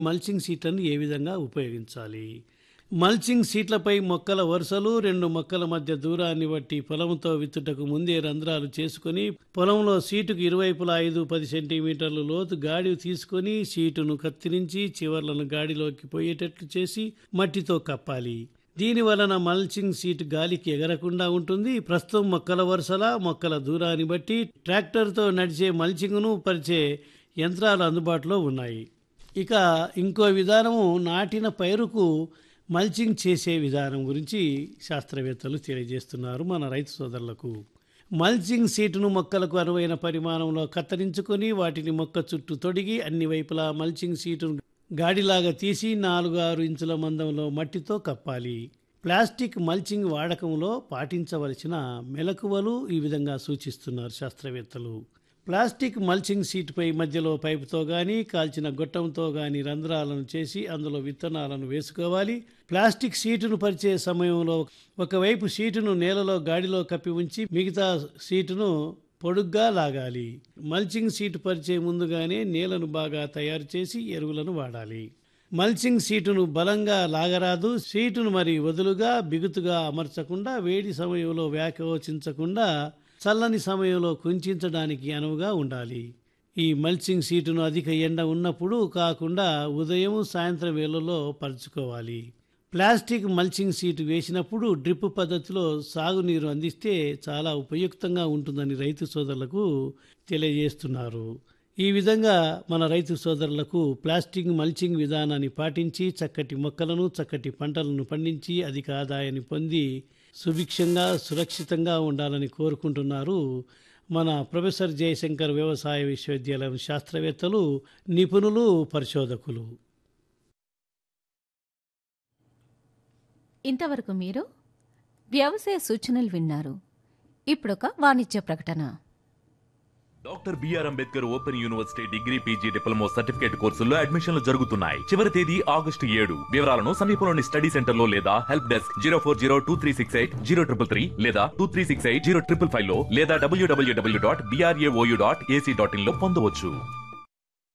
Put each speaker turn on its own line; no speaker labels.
mulching సీట్లను ఏ విధంగా ఉపయోగించాలి మల్చింగ్ సీట్లపై మొక్కల వరుసలు రెండు మొక్కల మధ్య దూరాన్ని బట్టి పొలంతో విత్తుటకు ముందే రంధ్రాలు చేసుకొని పొలంలో సీటుకు ఇరువైపులా ఐదు పది సెంటీమీటర్లు లోతు గాడి తీసుకొని సీటును కత్తిరించి చివర్లను గాడిలోకి పోయేటట్లు చేసి మట్టితో కప్పాలి దీని వలన మల్చింగ్ సీట్ గాలికి ఎగరకుండా ఉంటుంది ప్రస్తుతం మొక్కల వరుసల మొక్కల దూరాన్ని బట్టి ట్రాక్టర్తో నడిచే మల్చింగ్ను పరిచే యంత్రాలు అందుబాటులో ఉన్నాయి ఇక ఇంకో విధానము నాటిన పైరుకు మల్చింగ్ చేసే విధానం గురించి శాస్త్రవేత్తలు తెలియజేస్తున్నారు మన రైతు సోదరులకు మల్చింగ్ సీటును మొక్కలకు అనువైన పరిమాణంలో కత్తిరించుకొని వాటిని మొక్క చుట్టూ తొడిగి అన్ని వైపులా మల్చింగ్ సీటును గాడిలాగా తీసి నాలుగు ఆరు ఇంచుల మందంలో మట్టితో కప్పాలి ప్లాస్టిక్ మల్చింగ్ వాడకంలో పాటించవలసిన మెలకువలు ఈ విధంగా సూచిస్తున్నారు శాస్త్రవేత్తలు ప్లాస్టిక్ మల్చింగ్ సీటుపై మధ్యలో పైపుతో గాని కాల్చిన గొట్టంతో గాని రంధ్రాలను చేసి అందులో విత్తనాలను వేసుకోవాలి ప్లాస్టిక్ సీటును పరిచే సమయంలో ఒకవైపు సీటును నేలలో గాడిలో కప్పి ఉంచి మిగతా సీటును పొడుగ్గా లాగాలి మల్చింగ్ సీటు పరిచే ముందుగానే నేలను బాగా తయారు చేసి ఎరువులను వాడాలి మల్చింగ్ సీటును బలంగా లాగరాదు సీటును మరి వదులుగా బిగుతుగా అమర్చకుండా వేడి సమయంలో వ్యాకోచించకుండా చల్లని సమయంలో కుంచించడానికి అనువుగా ఉండాలి ఈ మల్చింగ్ సీటును అధిక ఎండ ఉన్నప్పుడు కాకుండా ఉదయం సాయంత్రం వేళల్లో పరుచుకోవాలి ప్లాస్టిక్ మల్చింగ్ సీటు వేసినప్పుడు డ్రిప్ పద్ధతిలో సాగునీరు అందిస్తే చాలా ఉపయుక్తంగా ఉంటుందని రైతు సోదరులకు తెలియజేస్తున్నారు ఈ విధంగా మన రైతు సోదరులకు ప్లాస్టిక్ మల్చింగ్ విధానాన్ని పాటించి చక్కటి మొక్కలను చక్కటి పంటలను పండించి అధిక ఆదాయాన్ని పొంది సుభిక్షంగా సురక్షితంగా ఉండాలని కోరుకుంటున్నారు మన ప్రొఫెసర్ జయశంకర్ వ్యవసాయ విశ్వవిద్యాలయం శాస్త్రవేత్తలు నిపుణులు పరిశోధకులు
ఇంతవరకు మీరు వ్యవసాయ సూచనలు విన్నారు ఇప్పుడొక వాణిజ్య ప్రకటన
doctor B R Ambedkar open university degree PG diploma certificate కోర్సుల్లో అడ్మిషన్లు జరుగుతున్నాయి చివరి తేదీ ఆగస్టు ఏడు వివరాలను సమీపంలోని స్టడీ సెంటర్ లో లేదా help desk zero four zero two three six eight zero triple three లేదా two three six eight zero triple five లో లేదా W W W dot B R A O U dot A C dot in లో పొందవచ్చు